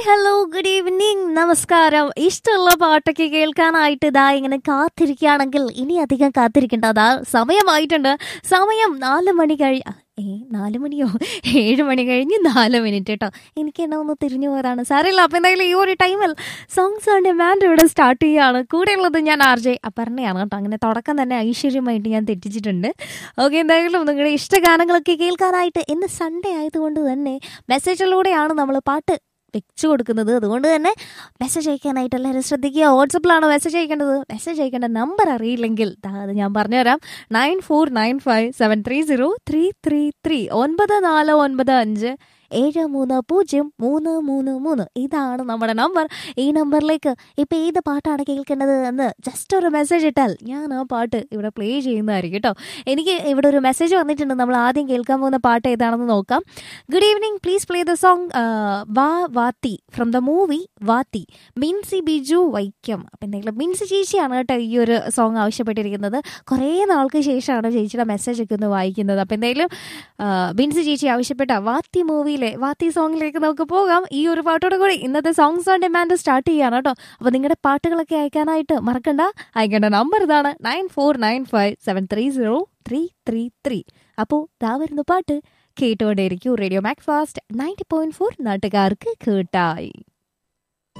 hello good evening നമസ്കാരം ഇഷ്ടമുള്ള പാട്ടൊക്കെ കേൾക്കാനായിട്ട് ഇതാ ഇങ്ങനെ കാത്തിരിക്കുകയാണെങ്കിൽ ഇനി അധികം കാത്തിരിക്കേണ്ട അതാ സമയമായിട്ടുണ്ട് സമയം നാല് മണി കഴി ഏ നാല് മണിയോ ഏഴ് മണി കഴിഞ്ഞ് നാല് മിനിറ്റ് കേട്ടോ എനിക്ക് എന്നാ ഒന്ന് തിരിഞ്ഞു പോയതാണ് സാരമില്ല അപ്പം എന്തായാലും ഈ ഒരു ടൈമിൽ സോങ്സ് ഓൺ ഡിമാൻഡ് ഇവിടെ സ്റ്റാർട്ട് ചെയ്യുകയാണ് കൂടെയുള്ളത് ഞാൻ ആർ ജെ അപർണയാണ് കേട്ടോ അങ്ങനെ തുടക്കം തന്നെ ഐശ്വര്യമായിട്ട് ഞാൻ തെറ്റിച്ചിട്ടുണ്ട് ഓക്കെ എന്തായാലും നിങ്ങളുടെ ഇഷ്ടഗാനങ്ങളൊക്കെ കേൾക്കാനായിട്ട് ഇന്ന് സൺഡേ ആയതുകൊണ്ട് തന്നെ മെസ്സേജിലൂടെയാണ് നമ്മൾ പാട്ട് വെച്ചു കൊടുക്കുന്നത് അതുകൊണ്ട് തന്നെ മെസ്സേജ് അയക്കാനായിട്ട് എല്ലാവരും ശ്രദ്ധിക്കുക വാട്സപ്പിലാണോ മെസ്സേജ് അയക്കേണ്ടത് മെസ്സേജ് അയക്കേണ്ട നമ്പർ അറിയില്ലെങ്കിൽ ദാ അത് ഞാൻ പറഞ്ഞുതരാം nine four nine five seven three zero three three three ഒൻപത് നാല് ഒൻപത് അഞ്ച് ഏഴ് മൂന്ന് പൂജ്യം മൂന്ന് മൂന്ന് മൂന്ന് ഇതാണ് നമ്മുടെ നമ്പർ ഈ നമ്പറിലേക്ക് ഇപ്പം ഏത് പാട്ടാണ് കേൾക്കേണ്ടത് എന്ന് ജസ്റ്റ് ഒരു മെസ്സേജ് ഇട്ടാൽ ഞാൻ ആ പാട്ട് ഇവിടെ പ്ലേ ചെയ്യുന്നതായിരിക്കും കേട്ടോ എനിക്ക് ഇവിടെ ഒരു മെസ്സേജ് വന്നിട്ടുണ്ട് നമ്മൾ ആദ്യം കേൾക്കാൻ പോകുന്ന പാട്ട് ഏതാണെന്ന് നോക്കാം good evening please play the song Vaa Vaathi from the movie Vaathi Minsi Biju Vaikom അപ്പം എന്തെങ്കിലും മിൻസി ചേച്ചിയാണ് കേട്ടോ ഈ ഒരു സോങ് ആവശ്യപ്പെട്ടിരിക്കുന്നത് കുറേ നാൾക്ക് ശേഷമാണ് ചേച്ചിയുടെ മെസ്സേജ് ഒക്കെ ഒന്ന് വായിക്കുന്നത് അപ്പം എന്തായാലും ബിൻസി ചേച്ചി ആവശ്യപ്പെട്ട വാത്തി മൂവിയിലെ വാത്തി സോങ്ങിലേക്ക് നമുക്ക് പോകാം ഈ ഒരു പാട്ടോട് കൂടി ഇന്നത്തെ സോങ്സ് ഓൺ ഡിമാൻഡ് സ്റ്റാർട്ട് ചെയ്യാണ് കേട്ടോ അപ്പോൾ നിങ്ങളുടെ പാട്ടുകളൊക്കെ അയക്കാനായിട്ട് മറക്കണ്ട അയക്കേണ്ട നമ്പർ ഇതാണ് nine four nine five seven three zero three three three അപ്പോൾ ദാ വരുന്ന പാട്ട് കേട്ടുകൊണ്ടേയിരിക്കും radio Mac fast ninety point four നാട്ടുകാർക്ക് കേട്ടായി